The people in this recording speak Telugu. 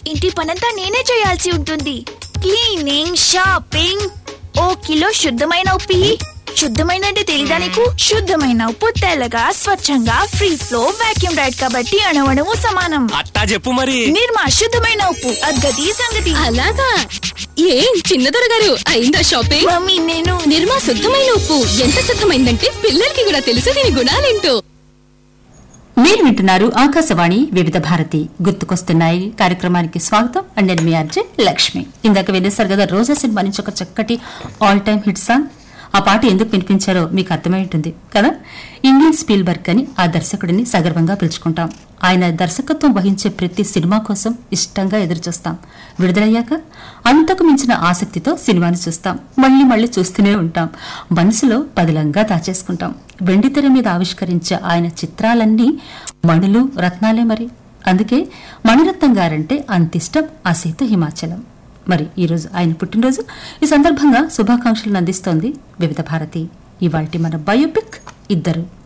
ఇంటి పనంతా నేనే చేయాల్సి ఉంటుంది క్లీనింగ్ షాపింగ్ ఓ కిలో శుద్ధమైన ఉప్పి శుద్ధమైన అంటే తెలీదా నీకు శుద్ధమైన ఉప్పు తెల్లగా స్వచ్ఛంగా ఫ్రీ ఫ్లో వాక్యూమ్ రైడ్ కాబట్టి అణవణము సమానం అట్టా చెప్పు మరి నిర్మా శుద్ధమైన ఉప్పు అద్గతి సంగతి అలాగా ఏం చిన్నదొర గారు అయిందా షాపింగ్ మమ్మీ నేను నిర్మా శుద్ధమైన ఉప్పు ఎంత శుద్ధమైందంటే పిల్లలకి కూడా తెలుసు దీని గుణాలేంటో మీరు వింటున్నారు ఆకాశవాణి వివిధ భారతి గుర్తుకొస్తున్నాయి కార్యక్రమానికి స్వాగతం అండ్ నేను మీ అర్జే లక్ష్మి ఇందాక వినేశారు కదా రోజా సినిమా నుంచి ఒక చక్కటి ఆల్ టైమ్ హిట్ సాంగ్ ఆ పాట ఎందుకు వినిపించారో మీకు అర్థమై ఉంటుంది కదా ఇండియన్ స్పీల్బర్గ్ అని ఆ దర్శకుడిని సగర్వంగా పిలుచుకుంటాం ఆయన దర్శకత్వం వహించే ప్రతి సినిమా కోసం ఇష్టంగా ఎదురుచూస్తాం విడుదలయ్యాక అంతకు మించిన ఆసక్తితో సినిమాని చూస్తాం మళ్ళీ మళ్ళీ చూస్తూనే ఉంటాం మనసులో పదిలంగా దాచేసుకుంటాం వెండితెర మీద ఆవిష్కరించే ఆయన చిత్రాలన్నీ మణులు రత్నాలే మరి అందుకే మణిరత్నం గారంటే అంతిష్టం ఆ సీత హిమాచలం మరి ఈరోజు ఆయన పుట్టినరోజు ఈ సందర్భంగా శుభాకాంక్షలను అందిస్తోంది వివిధ భారతి ఇవాల్టి మన బయోపిక్ ఇద్దరు